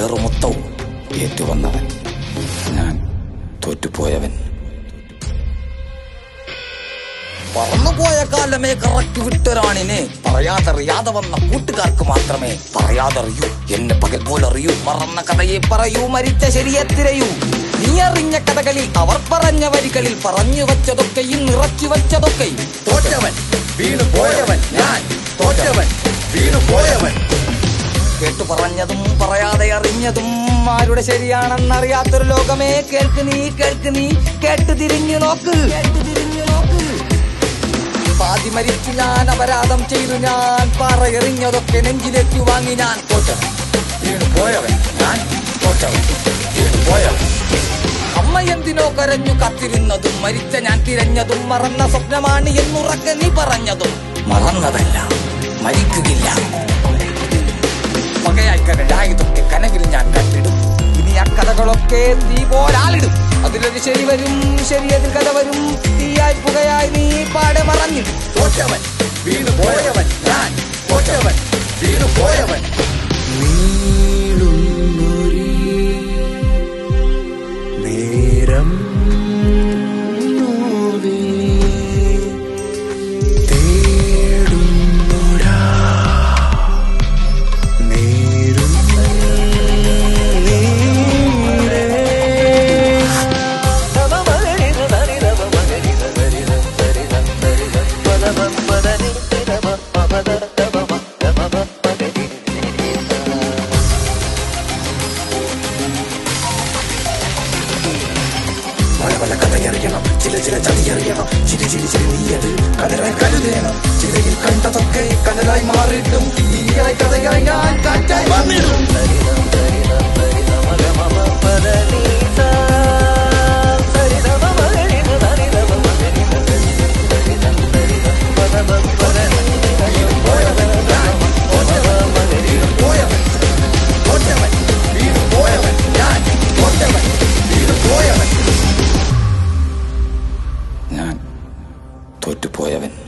ഏറുമൊത്തവും ഏറ്റുവന്നവൻ ഞാൻ തോറ്റുപോയവൻ പറന്നുപോയ കാലമേ കറക്കി വിട്ടൊരാണിനെ പറയാതറിയാതെ വന്ന കൂട്ടുകാർക്ക് മാത്രമേ പറയാതറിയൂ എന്നെ പകൽ പോലറിയൂ മറന്ന കഥയെ പറയൂ മരിച്ച ശരിയെ തിരയൂ നീ അറിഞ്ഞ കഥകളിൽ അവർ പറഞ്ഞ വരികളിൽ പറഞ്ഞു വച്ചതൊക്കെയും നിറച്ചു വച്ചതൊക്കെയും തോറ്റവൻ വീണു പോയവൻ ഞാൻ തോറ്റവൻ വീണു പോയവൻ കേട്ടു പറഞ്ഞതും പറയാതെ അറിഞ്ഞതും ആരുടെ ശരിയാണെന്നറിയാത്തൊരു ലോകമേ കേൾക്ക് നീ കേൾക്ക് നീ കേട്ട് തിരിഞ്ഞു നോക്ക് കേട്ട് തിരിഞ്ഞു നോക്ക് പാതി മരിച്ചു ഞാൻ അപരാധം ചെയ്തു ഞാൻ പാറയെറിഞ്ഞതൊക്കെ നെഞ്ചിലേക്കു വാങ്ങി ഞാൻ തോറ്റവൻ വീണു പോയവൻ ഞാൻ തോറ്റവൻ വീണു പോയവൻ അമ്മ എന്തിനോ കരഞ്ഞു കത്തിരുന്നതും മരിച്ച ഞാൻ തിരഞ്ഞതും മറന്ന സ്വപ്നമാണ് എന്നുറക്കെ നീ പറഞ്ഞതും മറന്നതല്ല മരിക്കുകയില്ല പകയായി കനലായതൊക്കെ കനകിൽ ഞാൻ കണ്ടിടും ഇനി ആ കഥകളൊക്കെ തീ പോലാളിടും അതിലൊരു ശരി വരും ശരിയതിൽ കഥ വരും തീയായി പുകയായി നീ പാടെ മറഞ്ഞിടും തോറ്റവൻ വീണു പോയവൻ ഞാൻ തോറ്റവൻ വീണു പോയവൻ നേരം നോവേ തേടുന്നൊരാ നേരും നീരേ പല പല കഥയറിയണം ചില ചില ചതിയറിയണം ചിരി ചിരി ചിരി നീയത് കനലായി കരുതേണം ചിലയിൽ കണ്ടതൊക്കെ കനലായി മാറിയിട്ടും തീയായി കഥയായി ഞാൻ കാറ്റായി വന്നിടും പോയവൻ തോറ്റവൻ വീണു പോയവൻ ഞാൻ തോറ്റവൻ വീണു പോയവൻ ഞാൻ തോറ്റുപോയവൻ